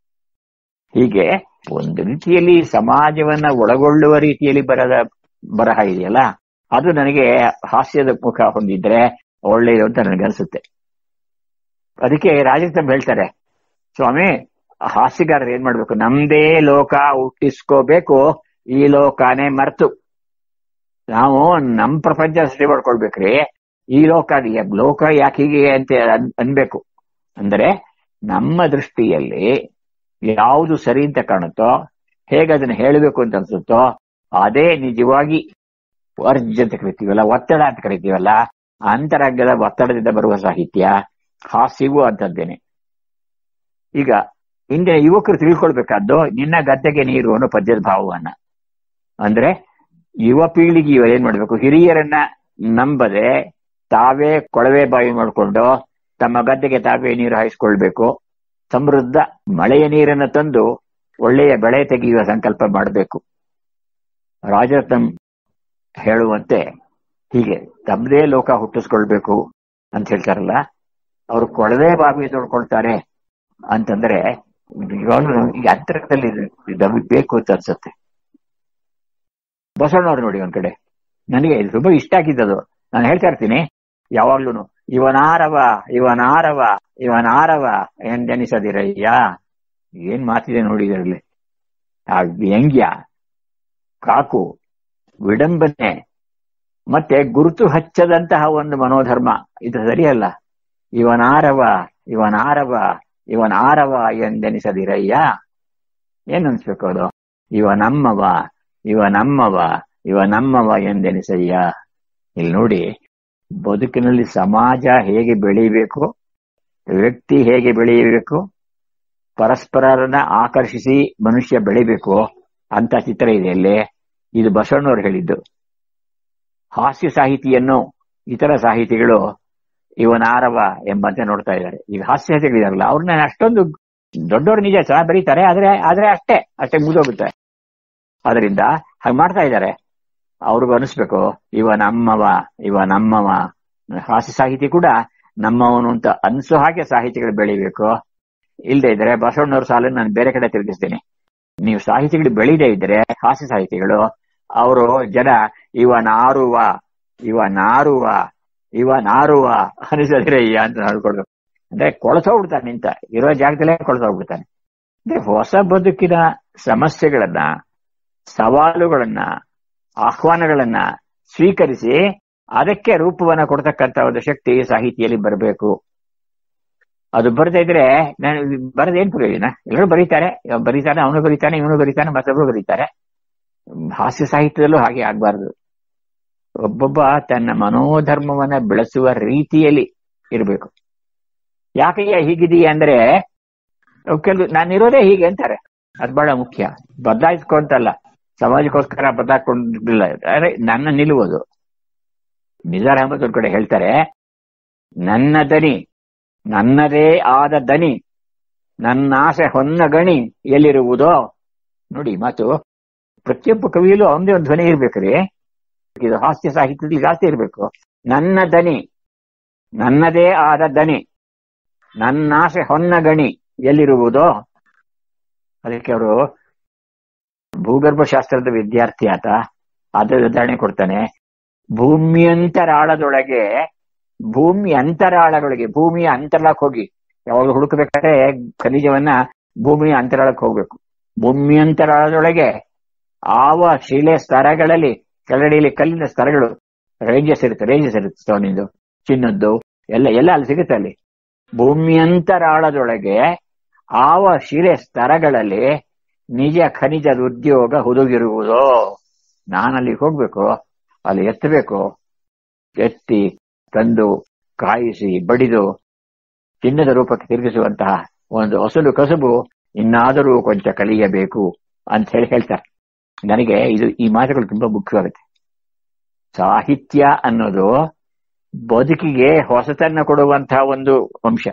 ಹೀಗೆ ಒಂದು ರೀತಿಯಲ್ಲಿ ಸಮಾಜವನ್ನ ಒಳಗೊಳ್ಳುವ ರೀತಿಯಲ್ಲಿ ಬರದ ಬರಹ ಇದೆಯಲ್ಲ ಅದು ನನಗೆ ಹಾಸ್ಯದ ಮುಖ ಹೊಂದಿದ್ರೆ ಒಳ್ಳೆಯದು ಅಂತ ನನಗನ್ಸುತ್ತೆ ಅದಕ್ಕೆ ರಾಜಕೀಯ ಹೇಳ್ತಾರೆ ಸ್ವಾಮಿ ಹಾಸ್ಯಗಾರರು ಏನ್ ಮಾಡ್ಬೇಕು ನಮ್ದೇ ಲೋಕ ಹುಟ್ಟಿಸ್ಕೋಬೇಕು ಈ ಲೋಕನೇ ಮರ್ತು ನಾವು ನಮ್ ಪ್ರಪಂಚ ಸೃಷ್ಟಿ ಮಾಡ್ಕೊಳ್ಬೇಕ್ರಿ ಈ ಲೋಕ ಲೋಕ ಯಾಕೆ ಹೀಗೆ ಅಂತ ಅನ್- ಅನ್ಬೇಕು ಅಂದ್ರೆ ನಮ್ಮ ದೃಷ್ಟಿಯಲ್ಲಿ ಯಾವುದು ಸರಿ ಅಂತ ಕಾಣುತ್ತೋ ಹೇಗೆ ಅದನ್ನ ಹೇಳಬೇಕು ಅಂತ ಅನ್ಸುತ್ತೋ ಅದೇ ನಿಜವಾಗಿ ವರ್ಜ್ ಅಂತ ಕರಿತೀವಲ್ಲ ಒತ್ತಡ ಅಂತ ಕರಿತೀವಲ್ಲ ಅಂತರಂಗದ ಒತ್ತಡದಿಂದ ಬರುವ ಸಾಹಿತ್ಯ ಹಾಸ್ಯವೂ ಅಂತದ್ದೇನೆ ಈಗ ಇಂದಿನ ಯುವಕರು ತಿಳ್ಕೊಳ್ಬೇಕಾದ್ದು ನಿನ್ನ ಗದ್ದೆಗೆ ನೀರು ಅನ್ನೋ ಪದ್ಯದ ಭಾವವನ್ನ ಅಂದ್ರೆ ಯುವ ಪೀಳಿಗೆ ಇವರು ಏನ್ ಮಾಡ್ಬೇಕು ಹಿರಿಯರನ್ನ ನಂಬದೆ ತಾವೇ ಕೊಳವೆ ಬಾವಿ ಮಾಡ್ಕೊಂಡು ತಮ್ಮ ಗದ್ದೆಗೆ ತಾವೇ ನೀರು ಹಾಯಿಸ್ಕೊಳ್ಬೇಕು ಸಮೃದ್ಧ ಮಳೆಯ ನೀರನ್ನು ತಂದು ಒಳ್ಳೆಯ ಬೆಳೆ ತೆಗೆಯುವ ಸಂಕಲ್ಪ ಮಾಡಬೇಕು ರಾಜರತ್ನಂ ಹೇಳುವಂತೆ ಹೀಗೆ ತಮ್ಮದೇ ಲೋಕ ಹುಟ್ಟಿಸ್ಕೊಳ್ಬೇಕು ಅಂತ ಹೇಳ್ತಾರಲ್ಲ ಅವರು ಕೊಳವೆ ಬಾವಿ ತೊಳ್ಕೊಳ್ತಾರೆ ಅಂತಂದ್ರೆ ನಿಜವಾಗ್ಲೂ ಈ ಅಂತರದಲ್ಲಿ ನಮಗೆ ಬೇಕು ಅಂತ ಅನ್ಸುತ್ತೆ ಬಸವಣ್ಣವ್ರು ನೋಡಿ ಒಂದ್ ಕಡೆ ನನಗೆ ಇದು ತುಂಬಾ ಇಷ್ಟ ಆಗಿದ್ದದು ನಾನು ಹೇಳ್ತಾ ಇರ್ತೀನಿ ಯಾವಾಗ್ಲೂ ಇವನಾರವ ಇವನಾರವ ಇವನಾರವ ಎಂದೆನಿಸದಿರಯ್ಯ ಏನ್ ಮಾತಿದೆ ನೋಡಿ ಇದರಲ್ಲಿ ಆ ವ್ಯಂಗ್ಯ ಕಾಕು ವಿಡಂಬನೆ ಮತ್ತೆ ಗುರುತು ಹಚ್ಚದಂತಹ ಒಂದು ಮನೋಧರ್ಮ ಇದು ಸರಿಯಲ್ಲ ಇವನಾರವ ಇವನಾರವ ಇವನಾರವ ಎಂದೆನಿಸದಿರಯ್ಯ ಏನ್ ಅನ್ಸ್ಬೇಕು ಅದು ಇವ ನಮ್ಮವ ಇವ ನಮ್ಮವ ಇವ ನಮ್ಮವ ಎಂದೆನಿಸಯ್ಯ ಇಲ್ಲಿ ನೋಡಿ ಬದುಕಿನಲ್ಲಿ ಸಮಾಜ ಹೇಗೆ ಬೆಳೀಬೇಕು ವ್ಯಕ್ತಿ ಹೇಗೆ ಬೆಳೆಯಬೇಕು ಪರಸ್ಪರರನ್ನ ಆಕರ್ಷಿಸಿ ಮನುಷ್ಯ ಬೆಳಿಬೇಕು ಅಂತ ಚಿತ್ರ ಇದೆ ಅಲ್ಲಿ ಇದು ಬಸವಣ್ಣವ್ರು ಹೇಳಿದ್ದು ಹಾಸ್ಯ ಸಾಹಿತಿಯನ್ನು ಇತರ ಸಾಹಿತಿಗಳು ಇವನಾರವ ಎಂಬಂತೆ ನೋಡ್ತಾ ಇದ್ದಾರೆ ಈಗ ಹಾಸ್ಯ ಸಾಹಿತಿಗಳಿದಾರಲ್ಲ ಅವ್ರನ್ನ ಅಷ್ಟೊಂದು ದೊಡ್ಡವರು ನಿಜ ಚೆನ್ನಾಗಿ ಬರೀತಾರೆ ಆದ್ರೆ ಆದ್ರೆ ಅಷ್ಟೇ ಅಷ್ಟೇ ಮುಗಿದೋಗುತ್ತೆ ಅದರಿಂದ ಹಾಗೆ ಮಾಡ್ತಾ ಇದ್ದಾರೆ ಅವ್ರಿಗೂ ಅನಿಸ್ಬೇಕು ಇವ ನಮ್ಮವ ಇವ ನಮ್ಮವ ಹಾಸ್ಯ ಸಾಹಿತಿ ಕೂಡ ನಮ್ಮವನು ಅಂತ ಅನ್ಸೋ ಹಾಗೆ ಸಾಹಿತಿಗಳು ಬೆಳಿಬೇಕು ಇಲ್ಲದೆ ಇದ್ರೆ ಬಸವಣ್ಣವ್ರ ಸಾಲನ್ನು ನಾನು ಬೇರೆ ಕಡೆ ತಿರುಗಿಸ್ತೀನಿ ನೀವು ಸಾಹಿತಿಗಳು ಬೆಳೀದೇ ಇದ್ರೆ ಹಾಸ್ಯ ಸಾಹಿತಿಗಳು ಅವರು ಜನ ಇವ ನಾರುವ ಇವ ನಾರುವ ಇವ ನಾರುವ ಅನಿಸದಿರಯ್ಯ ಅಂತ ಹೇಳ್ಕೊಡ್ಬೇಕು ಅಂದ್ರೆ ಕೊಳಸೋಗ್ಬಿಡ್ತಾನೆ ನಿಂತ ಇರೋ ಜಾಗದಲ್ಲೇ ಕೊಳಸೋಗ್ಬಿಡ್ತಾನೆ ಅಂದ್ರೆ ಹೊಸ ಬದುಕಿನ ಸಮಸ್ಯೆಗಳನ್ನ ಸವಾಲುಗಳನ್ನ ಆಹ್ವಾನಗಳನ್ನ ಸ್ವೀಕರಿಸಿ ಅದಕ್ಕೆ ರೂಪವನ್ನ ಕೊಡ್ತಕ್ಕಂತ ಒಂದು ಶಕ್ತಿ ಸಾಹಿತಿಯಲ್ಲಿ ಬರಬೇಕು ಅದು ಬರ್ತಾ ಇದ್ರೆ ನಾನು ಬರದ್ ಏನ್ ಪ್ರಯೋಜನ ಎಲ್ಲರೂ ಬರೀತಾರೆ ಇವ ಬರೀತಾನೆ ಅವನು ಬರೀತಾನೆ ಇವನು ಬರೀತಾನೆ ಮತ್ತೊಬ್ರು ಬರೀತಾರೆ ಹಾಸ್ಯ ಸಾಹಿತ್ಯದಲ್ಲೂ ಹಾಗೆ ಆಗ್ಬಾರ್ದು ಒಬ್ಬೊಬ್ಬ ತನ್ನ ಮನೋಧರ್ಮವನ್ನ ಬೆಳೆಸುವ ರೀತಿಯಲ್ಲಿ ಇರಬೇಕು ಯಾಕೆ ಹೀಗಿದೆಯಾ ಅಂದ್ರೆ ಕೆಲವು ನಾನಿರೋದೇ ಹೀಗೆ ಅಂತಾರೆ ಅದು ಬಹಳ ಮುಖ್ಯ ಬದಲಾಯಿಸ್ಕೊಂತಲ್ಲ ಸಮಾಜಕ್ಕೋಸ್ಕರ ಬದಲಾಕೊಂಡಿಲ್ಲ ಅರೆ ನನ್ನ ನಿಲ್ಲುವುದು ನಿಜಾರ್ ಅಹಮದ್ ಒಂದ್ ಕಡೆ ಹೇಳ್ತಾರೆ ನನ್ನ ದನಿ ನನ್ನದೇ ಆದ ದನಿ ನನ್ನ ಆಸೆ ಹೊನ್ನ ಗಣಿ ಎಲ್ಲಿರುವುದೋ ನೋಡಿ ಮಾತು ಪ್ರತಿಯೊಬ್ಬ ಕವಿಯಲ್ಲೂ ಅವನದೇ ಒಂದು ಧ್ವನಿ ಇರ್ಬೇಕ್ರಿ ಇದು ಹಾಸ್ಯ ಸಾಹಿತ್ಯದಲ್ಲಿ ಜಾಸ್ತಿ ಇರಬೇಕು ನನ್ನ ದನಿ ನನ್ನದೇ ಆದ ದನಿ ನನ್ನಾಸೆ ಹೊನ್ನ ಗಣಿ ಎಲ್ಲಿರುವುದೋ ಅದಕ್ಕೆ ಅವರು ಭೂಗರ್ಭ ಶಾಸ್ತ್ರದ ವಿದ್ಯಾರ್ಥಿ ಆತ ಅದ ಉದಾಹರಣೆ ಕೊಡ್ತಾನೆ ಭೂಮಿಯಂತರಾಳದೊಳಗೆ ಭೂಮಿ ಅಂತರಾಳದೊಳಗೆ ಭೂಮಿಯ ಅಂತರಾಳಕ್ಕೆ ಹೋಗಿ ಯಾವಾಗ ಹುಡುಕಬೇಕಾದ್ರೆ ಖನಿಜವನ್ನ ಭೂಮಿಯ ಅಂತರಾಳಕ್ಕೆ ಹೋಗ್ಬೇಕು ಭೂಮಿ ಅಂತರಾಳದೊಳಗೆ ಆವ ಶಿಲೆ ಸ್ತರಗಳಲ್ಲಿ ಕೆಳಗಡೆಯಲ್ಲಿ ಕಲ್ಲಿನ ಸ್ತರಗಳು ರೇಂಜಸ್ ಇರುತ್ತೆ ರೇಂಜಸ್ ಇರುತ್ತೆ ಸ್ಟೋನಿಂದು ಚಿನ್ನದ್ದು ಎಲ್ಲ ಎಲ್ಲ ಅಲ್ಲಿ ಸಿಗುತ್ತೆ ಅಲ್ಲಿ ಭೂಮಿಯಂತರಾಳದೊಳಗೆ ಆವ ಶಿಲೆ ಸ್ತರಗಳಲ್ಲಿ ನಿಜ ಖನಿಜದ ಉದ್ಯೋಗ ಹುದುಗಿರುವುದು ನಾನಲ್ಲಿ ಹೋಗ್ಬೇಕು ಅಲ್ಲಿ ಎತ್ತಬೇಕು ಎತ್ತಿ ತಂದು ಕಾಯಿಸಿ ಬಡಿದು ಚಿನ್ನದ ರೂಪಕ್ಕೆ ತಿರುಗಿಸುವಂತಹ ಒಂದು ಅಸಲು ಕಸುಬು ಇನ್ನಾದರೂ ಕೊಂಚ ಕಲಿಯಬೇಕು ಅಂತ ಹೇಳಿ ಹೇಳ್ತಾರೆ ನನಗೆ ಇದು ಈ ಮಾತುಗಳು ತುಂಬಾ ಮುಖ್ಯವಾಗುತ್ತೆ ಸಾಹಿತ್ಯ ಅನ್ನೋದು ಬದುಕಿಗೆ ಹೊಸತನ್ನ ಕೊಡುವಂತಹ ಒಂದು ಅಂಶ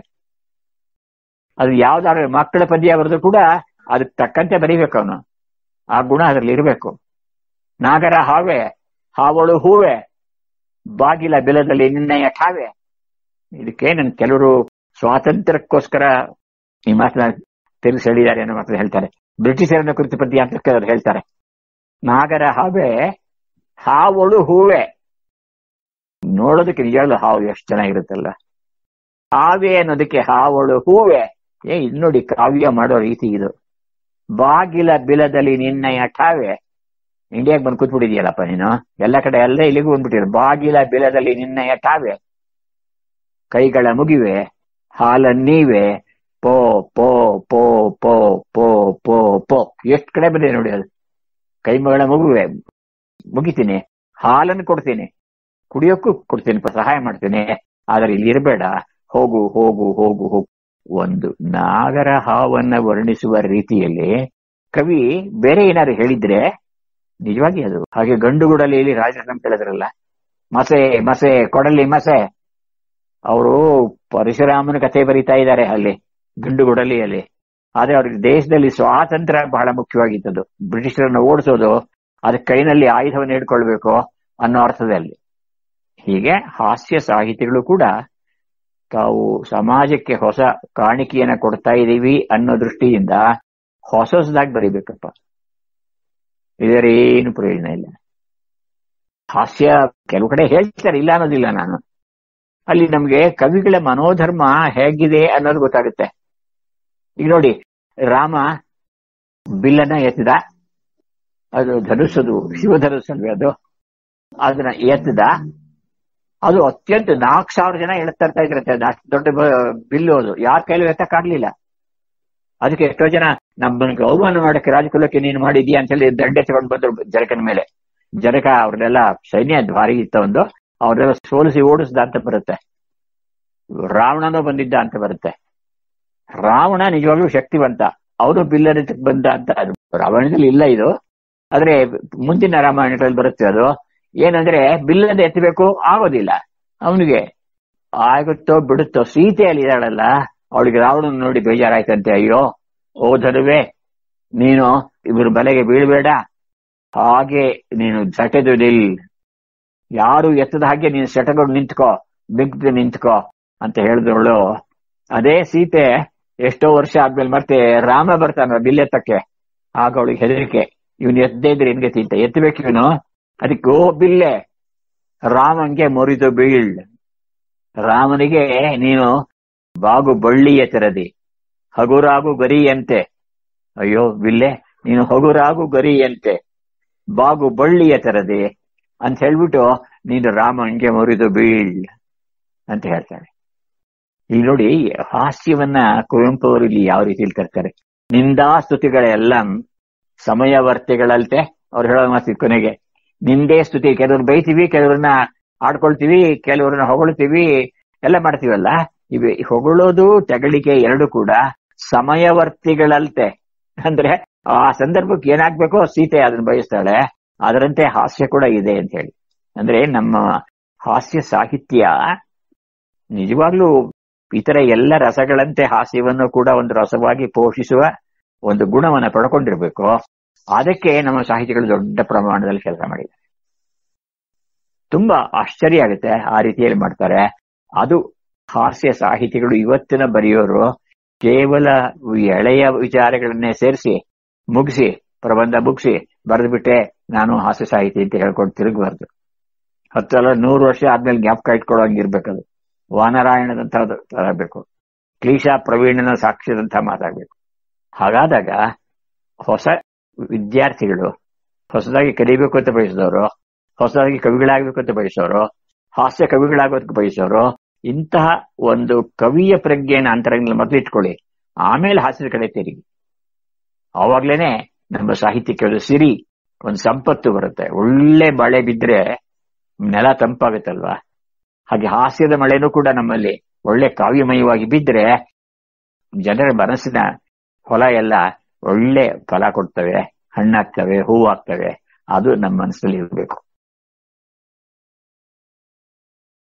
ಅದು ಯಾವ್ದಾದ್ರು ಮಕ್ಕಳ ಪದ್ಯ ಬರೆದ್ರು ಕೂಡ ಅದಕ್ಕೆ ತಕ್ಕಂತೆ ಬರೀಬೇಕು ಅವನು ಆ ಗುಣ ಅದರಲ್ಲಿ ಇರಬೇಕು ನಾಗರ ಹಾವೆ ಹಾವಳು ಹೂವೆ ಬಾಗಿಲ ಬೆಲದಲ್ಲಿ ನಿನ್ನಯ ಠಾವೆ ಇದಕ್ಕೆ ನನ್ ಕೆಲವರು ಸ್ವಾತಂತ್ರ್ಯಕ್ಕೋಸ್ಕರ ಈ ಮಾತನ್ನ ತಿಳಿಸಿ ಹೇಳಿದ್ದಾರೆ ಅನ್ನೋ ಮಾತನ್ನ ಹೇಳ್ತಾರೆ ಬ್ರಿಟಿಷರನ್ನ ಕುರಿತು ಪದ್ಯ ಅಂತ ಕೆಲವರು ಹೇಳ್ತಾರೆ ನಾಗರ ಹಾವೆ ಹಾವಳು ಹೂವೆ ನೋಡೋದಕ್ಕೆ ನಿಜವಾಗ್ಲೂ ಹಾವು ಎಷ್ಟು ಚೆನ್ನಾಗಿರುತ್ತಲ್ಲ ಹಾವೆ ಅನ್ನೋದಕ್ಕೆ ಹಾವಳು ಹೂವೆ ಏ ಇದು ನೋಡಿ ಕಾವ್ಯ ಮಾಡೋ ರೀತಿ ಇದು ಬಾಗಿಲ ಬಿಲದಲ್ಲಿ ನಿನ್ನಯ ಠಾವೆ ಇಂಡಿಯಾಗೆ ಬಂದು ಕೂತ್ಬಿಟ್ಟಿದ್ಯಲ್ಲಪ್ಪ ನೀನು ಎಲ್ಲ ಕಡೆ ಅಲ್ಲೇ ಇಲ್ಲಿಗೂ ಬಂದ್ಬಿಟ್ಟಿರ ಬಾಗಿಲ ಬಿಲದಲ್ಲಿ ನಿನ್ನಯ ಠಾವೆ ಕೈಗಳ ಮುಗಿವೆ ಹಾಲನ್ನೀವೆ ಪೋ ಪೋ ಪೋ ಪೋ ಪೋ ಪೋ ಪೋ ಎಷ್ಟು ಕಡೆ ಬಂದಿದೆ ನೋಡಿ ಅದು ಕೈಮಗಳ ಮಗುವೆ ಮುಗಿತೀನಿ ಹಾಲನ್ನು ಕೊಡ್ತೀನಿ ಕುಡಿಯೋಕ್ಕೂ ಕೊಡ್ತೀನಿ ಸಹಾಯ ಮಾಡ್ತೀನಿ ಆದ್ರೆ ಇಲ್ಲಿ ಇರಬೇಡ ಹೋಗು ಹೋಗು ಹೋಗು ಹೋಗು ಒಂದು ನಾಗರ ಹಾವನ್ನ ವರ್ಣಿಸುವ ರೀತಿಯಲ್ಲಿ ಕವಿ ಬೇರೆ ಏನಾದ್ರು ಹೇಳಿದ್ರೆ ನಿಜವಾಗಿ ಅದು ಹಾಗೆ ಗಂಡುಗುಡಲಿ ಇಲ್ಲಿ ರಾಜರತ್ನ ಕೇಳಿದ್ರಲ್ಲ ಮಸೆ ಮಸೆ ಕೊಡಲಿ ಮಸೆ ಅವರು ಪರಶುರಾಮನ ಕಥೆ ಬರೀತಾ ಇದ್ದಾರೆ ಅಲ್ಲಿ ಗಂಡುಗುಡಲಿಯಲ್ಲಿ ಆದ್ರೆ ಅವ್ರಿಗೆ ದೇಶದಲ್ಲಿ ಸ್ವಾತಂತ್ರ್ಯ ಬಹಳ ಮುಖ್ಯವಾಗಿತ್ತದು ಬ್ರಿಟಿಷರನ್ನ ಓಡಿಸೋದು ಅದಕ್ಕೆ ಕೈನಲ್ಲಿ ಆಯುಧವನ್ನು ಹಿಡ್ಕೊಳ್ಬೇಕು ಅನ್ನೋ ಅರ್ಥದಲ್ಲಿ ಹೀಗೆ ಹಾಸ್ಯ ಸಾಹಿತಿಗಳು ಕೂಡ ತಾವು ಸಮಾಜಕ್ಕೆ ಹೊಸ ಕಾಣಿಕೆಯನ್ನ ಕೊಡ್ತಾ ಇದ್ದೀವಿ ಅನ್ನೋ ದೃಷ್ಟಿಯಿಂದ ಹೊಸ ಹೊಸದಾಗಿ ಬರೀಬೇಕಪ್ಪ ಇದರೇನು ಪ್ರಯೋಜನ ಇಲ್ಲ ಹಾಸ್ಯ ಕೆಲವು ಕಡೆ ಹೇಳ್ತಾರೆ ಇಲ್ಲ ಅನ್ನೋದಿಲ್ಲ ನಾನು ಅಲ್ಲಿ ನಮ್ಗೆ ಕವಿಗಳ ಮನೋಧರ್ಮ ಹೇಗಿದೆ ಅನ್ನೋದು ಗೊತ್ತಾಗುತ್ತೆ ಈಗ ನೋಡಿ ರಾಮ ಬಿಲ್ಲನ್ನ ಎತ್ತಿದ ಅದು ಧನುಸ್ಸದು ಶಿವಧನುಸ್ಸಲ್ವೇ ಅದು ಅದನ್ನ ಎತ್ತದ ಅದು ಅತ್ಯಂತ ನಾಲ್ಕು ಸಾವಿರ ಜನ ಎಳ್ತಾ ಇದ್ರಂತೆ ಅಷ್ಟು ದೊಡ್ಡ ಬಿಲ್ಲು ಅದು ಯಾರ ಕೈಲೂ ಎತ್ತಕ್ಕಾಗ್ಲಿಲ್ಲ ಅದಕ್ಕೆ ಎಷ್ಟೋ ಜನ ನಮ್ಮನ್ನ ಅವಮಾನ ಮಾಡಕ್ಕೆ ರಾಜಕುಲಕ್ಕೆ ನೀನು ಮಾಡಿದ್ಯಾ ಅಂತ ಹೇಳಿ ದಂಡೆ ತಗೊಂಡು ಬಂದ್ರು ಜರಕನ ಮೇಲೆ ಜರಕ ಅವ್ರನ್ನೆಲ್ಲ ಸೈನ್ಯ ಭಾರಿ ಇತ್ತ ಒಂದು ಅವ್ರನ್ನೆಲ್ಲ ಸೋಲಿಸಿ ಓಡಿಸ್ದ ಅಂತ ಬರುತ್ತೆ ರಾವಣನೂ ಬಂದಿದ್ದ ಅಂತ ಬರುತ್ತೆ ರಾವಣ ನಿಜವಾಗ್ಲೂ ಶಕ್ತಿವಂತ ಅವನು ಬಿಲ್ಲರಿತಕ್ಕೆ ಬಂದ ಅಂತ ಅದು ರಾಮಾಯಣದಲ್ಲಿ ಇಲ್ಲ ಇದು ಆದ್ರೆ ಮುಂದಿನ ರಾಮಾಯಣಗಳಲ್ಲಿ ಬರುತ್ತೆ ಅದು ಏನಂದ್ರೆ ಬಿಲ್ಲದ ಎತ್ತಬೇಕು ಆಗೋದಿಲ್ಲ ಅವನಿಗೆ ಆಗುತ್ತೋ ಬಿಡುತ್ತೋ ಸೀತೆ ಅಲ್ಲಿ ಇದ್ದಾಳಲ್ಲ ಅವಳಿಗೆ ರಾವಣನ ನೋಡಿ ಬೇಜಾರಾಯ್ತಂತೆ ಅಯ್ಯೋ ಓ ಧನುವೆ ನೀನು ಇವ್ರ ಬಲೆಗೆ ಬೀಳ್ಬೇಡ ಹಾಗೆ ನೀನು ಸಟೆದು ನಿಲ್ ಯಾರು ಎತ್ತದ ಹಾಗೆ ನೀನು ಸೆಟಗೊಂಡು ನಿಂತ್ಕೋ ಬಿಗ್ದು ನಿಂತ್ಕೋ ಅಂತ ಹೇಳಿದವಳು ಅದೇ ಸೀತೆ ಎಷ್ಟೋ ವರ್ಷ ಆದ್ಮೇಲೆ ಮತ್ತೆ ರಾಮ ಬರ್ತಾನ ಬಿಲ್ಲೆತ್ತಕ್ಕೆ ಆಗ ಅವಳಿಗೆ ಹೆದರಿಕೆ ಇವನು ಎದ್ದೇ ಇದ್ರೆ ನಿನ್ಗೆ ತಿಂತ ಎತ್ತಬೇಕು ಇವನು ಅದಕ್ಕೆ ಓ ಬಿಲ್ಲೆ ರಾಮನ್ಗೆ ಮುರಿದು ಬೀಳ್ ರಾಮನಿಗೆ ನೀನು ಬಾಗು ಬಳ್ಳಿಯ ತೆರದಿ ಹಗುರಾಗು ಗರಿಯಂತೆ ಅಯ್ಯೋ ಬಿಲ್ಲೆ ನೀನು ಹಗುರಾಗು ಗರಿಯಂತೆ ಬಾಗು ಬಳ್ಳಿಯ ತೆರದಿ ಅಂತ ಹೇಳ್ಬಿಟ್ಟು ನೀನು ರಾಮನ್ಗೆ ಮುರಿದು ಬೀಳ್ ಅಂತ ಹೇಳ್ತಾನೆ ಇಲ್ಲಿ ನೋಡಿ ಹಾಸ್ಯವನ್ನ ಕುವೆಂಪು ಅವರು ಇಲ್ಲಿ ಯಾವ ರೀತಿಯಲ್ಲಿ ತರ್ತಾರೆ ನಿಂದಾ ಸ್ತುತಿಗಳೆಲ್ಲ ಸಮಯವರ್ತಿಗಳಲ್ತೆ ಅವ್ರು ಹೇಳೋ ಮಾತು ಕೊನೆಗೆ ನಿಂದೇ ಸ್ತುತಿ ಕೆಲವ್ರು ಬೈತೀವಿ ಕೆಲವ್ರನ್ನ ಆಡ್ಕೊಳ್ತೀವಿ ಕೆಲವ್ರನ್ನ ಹೊಗಳ್ತೀವಿ ಎಲ್ಲ ಮಾಡ್ತೀವಲ್ಲ ಇವೆ ಹೊಗಳೋದು ತೆಗಳಿಕೆ ಎರಡು ಕೂಡ ಸಮಯವರ್ತಿಗಳಲ್ತೆ ಅಂದ್ರೆ ಆ ಸಂದರ್ಭಕ್ಕೆ ಏನಾಗ್ಬೇಕೋ ಸೀತೆ ಅದನ್ನ ಬಯಸ್ತಾಳೆ ಅದರಂತೆ ಹಾಸ್ಯ ಕೂಡ ಇದೆ ಅಂತ ಹೇಳಿ ಅಂದ್ರೆ ನಮ್ಮ ಹಾಸ್ಯ ಸಾಹಿತ್ಯ ನಿಜವಾಗ್ಲೂ ಇತರ ಎಲ್ಲ ರಸಗಳಂತೆ ಹಾಸ್ಯವನ್ನು ಕೂಡ ಒಂದು ರಸವಾಗಿ ಪೋಷಿಸುವ ಒಂದು ಗುಣವನ್ನ ಪಡ್ಕೊಂಡಿರ್ಬೇಕು ಅದಕ್ಕೆ ನಮ್ಮ ಸಾಹಿತಿಗಳು ದೊಡ್ಡ ಪ್ರಮಾಣದಲ್ಲಿ ಕೆಲಸ ಮಾಡಿದ್ದಾರೆ ತುಂಬಾ ಆಶ್ಚರ್ಯ ಆಗುತ್ತೆ ಆ ರೀತಿಯಲ್ಲಿ ಮಾಡ್ತಾರೆ ಅದು ಹಾಸ್ಯ ಸಾಹಿತಿಗಳು ಇವತ್ತಿನ ಬರೆಯೋರು ಕೇವಲ ಎಳೆಯ ವಿಚಾರಗಳನ್ನೇ ಸೇರಿಸಿ ಮುಗಿಸಿ ಪ್ರಬಂಧ ಮುಗಿಸಿ ಬರೆದ್ಬಿಟ್ಟೆ ನಾನು ಹಾಸ್ಯ ಸಾಹಿತಿ ಅಂತ ಹೇಳ್ಕೊಂಡು ತಿರುಗಬಾರ್ದು ಹತ್ತಲ್ಲ ನೂರು ವರ್ಷ ಆದ್ಮೇಲೆ ಜ್ಞಾಪಕ ಇಟ್ಕೊಳ್ಳೋಂಗಿರ್ಬೇಕದು ವಾನರಾಯಣದಂತ ತರಬೇಕು ಕ್ಲೀಶಾ ಪ್ರವೀಣನ ಸಾಕ್ಷ್ಯದಂತ ಮಾತಾಡ್ಬೇಕು ಹಾಗಾದಾಗ ಹೊಸ ವಿದ್ಯಾರ್ಥಿಗಳು ಹೊಸದಾಗಿ ಕಲಿಬೇಕು ಅಂತ ಬಯಸಿದವರು ಹೊಸದಾಗಿ ಕವಿಗಳಾಗಬೇಕು ಅಂತ ಬಯಸೋರು ಹಾಸ್ಯ ಕವಿಗಳಾಗೋದಕ್ಕೆ ಬಯಸೋರು ಇಂತಹ ಒಂದು ಕವಿಯ ಪ್ರಜ್ಞೆನ ಅಂತರಂಗದಲ್ಲಿ ಮೊದಲಿಟ್ಕೊಳ್ಳಿ ಆಮೇಲೆ ಹಾಸ್ಯದ ಕಡೆ ತಿರುಗಿ ಆವಾಗ್ಲೇನೆ ನಮ್ಮ ಸಾಹಿತ್ಯಕ್ಕೆ ಒಂದು ಸಿರಿ ಒಂದು ಸಂಪತ್ತು ಬರುತ್ತೆ ಒಳ್ಳೆ ಮಳೆ ಬಿದ್ರೆ ನೆಲ ತಂಪಾಗುತ್ತಲ್ವಾ ಹಾಗೆ ಹಾಸ್ಯದ ಮಳೆನೂ ಕೂಡ ನಮ್ಮಲ್ಲಿ ಒಳ್ಳೆ ಕಾವ್ಯಮಯವಾಗಿ ಬಿದ್ರೆ ಜನರ ಮನಸ್ಸಿನ ಹೊಲ ಎಲ್ಲ ಒಳ್ಳೆ ಫಲ ಕೊಡ್ತವೆ ಹಣ್ಣಾಗ್ತವೆ ಹೂವಾಗ್ತವೆ ಅದು ನಮ್ಮ ಮನಸ್ಸಲ್ಲಿ ಇರಬೇಕು